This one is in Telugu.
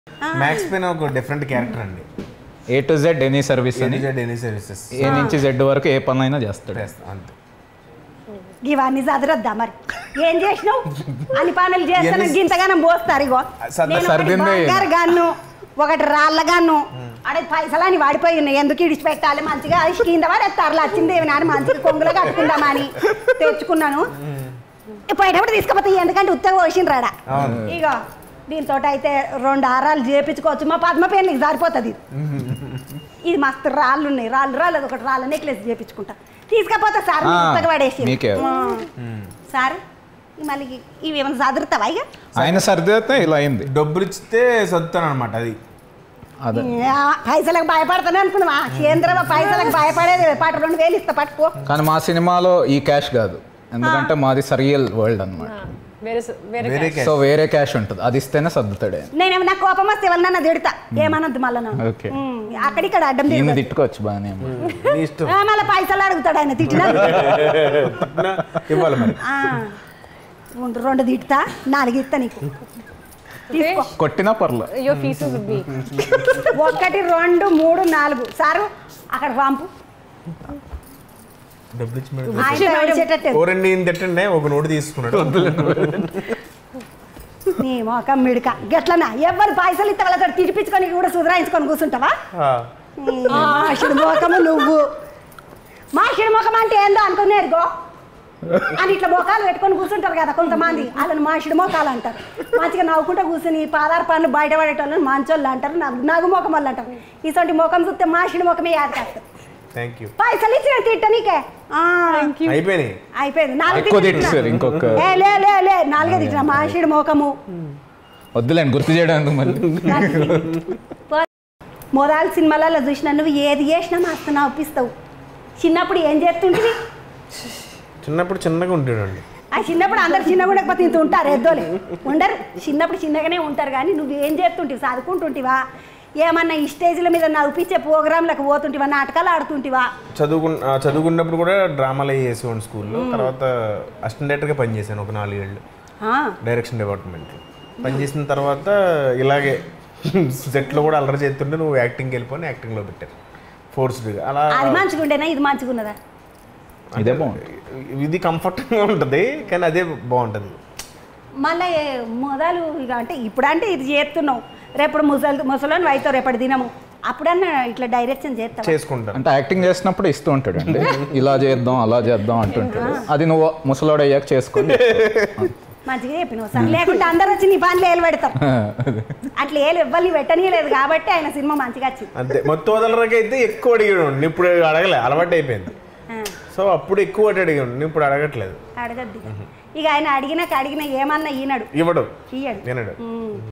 మ్యాక్స్ పెయిన్ ఒక డిఫరెంట్ క్యారెక్టర్ అండి A to Z any service అని ఎనీ సర్వీసెస్ ఏ నుంచి జెడ్ వరకు ఏ పనులైనా చేస్తాడు అంతే ఇవన్నీ చదరద్దా మరి ఏం చేసినావు అని పనులు చేస్తాను ఇవన్నీ- గింతగానం పోస్తారు ఇగో సర్ద- నేను ఒకటి సర్దిందే. బంగారు గాను ఒకటి రాళ్ళ గాను అడే పైసలని వాడిపోయి ఉన్నాయి ఎందుకు ఇడిచిపెట్టాలి మంచిగా అది కింద వాడేస్తారు వచ్చింది ఏమి నాని మంచిగా కొంగులో కట్టుకుందామని తెచ్చుకున్నాను పోయేటప్పుడు తీసుకపోతే ఎందుకంటే ఉత్తగా పోసిండ్రాడా అవును. ఇగో దీంతో అయితే రెండు ఆరాలు చేపించుకోవచ్చు మా పద్మ పేర్లకి సరిపోతుంది ఇది మస్తు రాళ్ళు ఉన్నాయి రాళ్ళు రాళ్ళు అది ఒకటి రాళ్ళ నెక్లెస్ చేపించుకుంటా తీసుకపోతే సార్ ఆ, ఉత్తగా పడేసి మీకే. సార్ ఈ మళ్ళీ ఇవి ఏమైనా చదువుతావా ఇక ఆయన సర్దితే ఇలా అయింది డబ్బులు ఇస్తే చదువుతాను అనమాట అది అదే ఆ, పైసలకు భయపడతానే అనుకున్నావా కేంద్ర పైసలకు భయపడేది పాట రెండు వేలు ఇస్తా పట్టుకో కానీ మా సినిమాలో ఈ క్యాష్ కాదు ఎందుకంటే మాది సరియల్ వరల్డ్ అన్నమాట వేరే స- వేరే వేరే సో వేరే క్యాష్ ఉంటుంది అది ఇస్తేనే సర్దుతాడు ఆయన నేనేమో నాకు కోపం వస్తే ఎవరినన్నా తిడతా ఏమనద్దు మళ్ళా నన్ను. ఓకే. ఉమ్, అక్కడిక్కడ అడ్డం ఈయన తిరగదు. తిట్టుకోవచ్చు బాగానే నీ ఇష్టం ఆ, మళ్ళీ పైసలు అడుగుతాడు ఆయన తిట్టినా ఇవ్వాలి మరి ఆ, రెండు రెండు తిట్టుతా నాలుగు ఇస్తా నీకు తీసుకో కొట్టినా పర్లే your fees would be ఒకటి రెండు మూడు నాలుగు సారు అక్కడ పంపు డబ్బులు ఇచ్చి మరి ఆయన వచ్చేటట్టు ఓ రెండు ఈయన తిట్టండి ఒక నోటు తీసుకున్నాడు నీ మొఖం మిడక గట్లనా ఎవరు పైసలు ఇస్తే వాళ్ళతో తిరిపించుకొని కూడా సుధరాయించుకొని కూర్చుంటావా ఆ, నీ మాషుడు మొఖము నువ్వు మాషుడు ముఖం అంటే ఏందో అనుకునేది గో అని ఇట్లా మొఖాలు పెట్టుకొని కూర్చుంటారు కదా కొంతమంది వాళ్ళని మాషుడు మొఖాలు అంటారు మంచిగా నవ్వుకుంటూ కూర్చుని పాదార పనులు బయట పడేటోళ్ళని మంచోళ్ళు అంటారు నవ్వు నగు ముఖం వాళ్ళు అంటారు ఇటువంటి ముఖం చూస్తే మాషుడు ముఖమే యాద కాస్తుంది థ్యాంక్ యూ పైసలు ఇచ్చిన తిట్ట నీకే ఆ, అయిపోయినాయి అయిపోయింది నాలుగు ఎక్కువ తిట్టినా. తిట్టేశారు ఇంకొక ఏ లే లే లే నాలుగే తిట్టిన మాషుడు ముఖము వద్దులేండి గుర్తు చేయడం ఎందుకు మళ్ళీ మొదలు సినిమాలలో చూసిన నువ్వు ఏది చేసినా మస్తు నవ్విస్తావు చిన్నప్పుడు ఏం చేస్తుంటివి చిన్నప్పుడు చిన్నగా ఉంటాడండి ఆ చిన్నప్పుడు అందరు చిన్నగా ఉండకపోతే ఇంత ఉంటారు ఎద్దోలే ఉండరు చిన్నప్పుడు చిన్నగానే ఉంటారు కానీ నువ్వు ఏం చేస్తుంటివి చదువుకుంటుంటివా ఏమన్నా ఈ స్టేజ్ల మీద నవ్విపించే ప్రోగ్రాంలకు పోతుంటివా నాటకాలు ఆడుతుంటివా చదువుకు ఆ, చదువుకున్నప్పుడు కూడా డ్రామాలు చేసేవాడిని స్కూల్లో తర్వాత అసిస్టెంట్ గా పనిచేశాను ఒక నాలుగేళ్ళు ఆ, డైరెక్షన్ డిపార్ట్మెంట్లో పనిచేసిన తర్వాత ఇలాగే సెట్లో కూడా అల్లరి చేస్తుంటే నువ్వు యాక్టింగ్కి వెళ్ళిపోయి యాక్టింగ్లో పెట్టారు ఫోర్స్డ్గా అలా అది మంచిగా ఉండేనా ఇది మంచిగా ఉన్నదా ఇదే బాగుంటుంది ఇది కంఫర్ట్గా ఉంటుంది కానీ అదే బాగుంటుంది మళ్ళీ మొదలు ఇక అంటే ఇప్పుడంటే ఇది చేస్తున్నావు రేపు ముసలి ముసలోని అవుతావు రేపటి దినము అప్పుడన్నా ఇట్లా డైరెక్షన్ చేస్తావు చేసుకుంటాను అంటే యాక్టింగ్ చేసినప్పుడు ఇస్తూ ఉంటాడు అండి ఇలా చేద్దాం అలా చేద్దాం అంటుంటాడు అది నువ్వు ముసలోడు అయ్యాక చేసుకోండి మంచిగా చెప్పినావు సార్ లేకుంటే అందరు వచ్చి నీ పనులు ఏలు పెడతారు అట్లా ఏలు ఇవ్వాలి పెట్టనీయలేదు కాబట్టి ఆయన సినిమా మంచిగా వచ్చింది అంతే మొత్తం వదలరాకి అయితే ఎక్కువ అడిగాడు ఇప్పుడు అడగలే అలవాటు అయిపోయింది ఆ, సో అప్పుడు ఎక్కువ అడిగాడు ఇప్పుడు అడగట్లేదు అడగద్దు ఇక ఆయన అడిగినాక అడిగిన ఏమన్నా ఈనడు ఇవ్వడు ఇయ్యడు వినడు ఉమ్.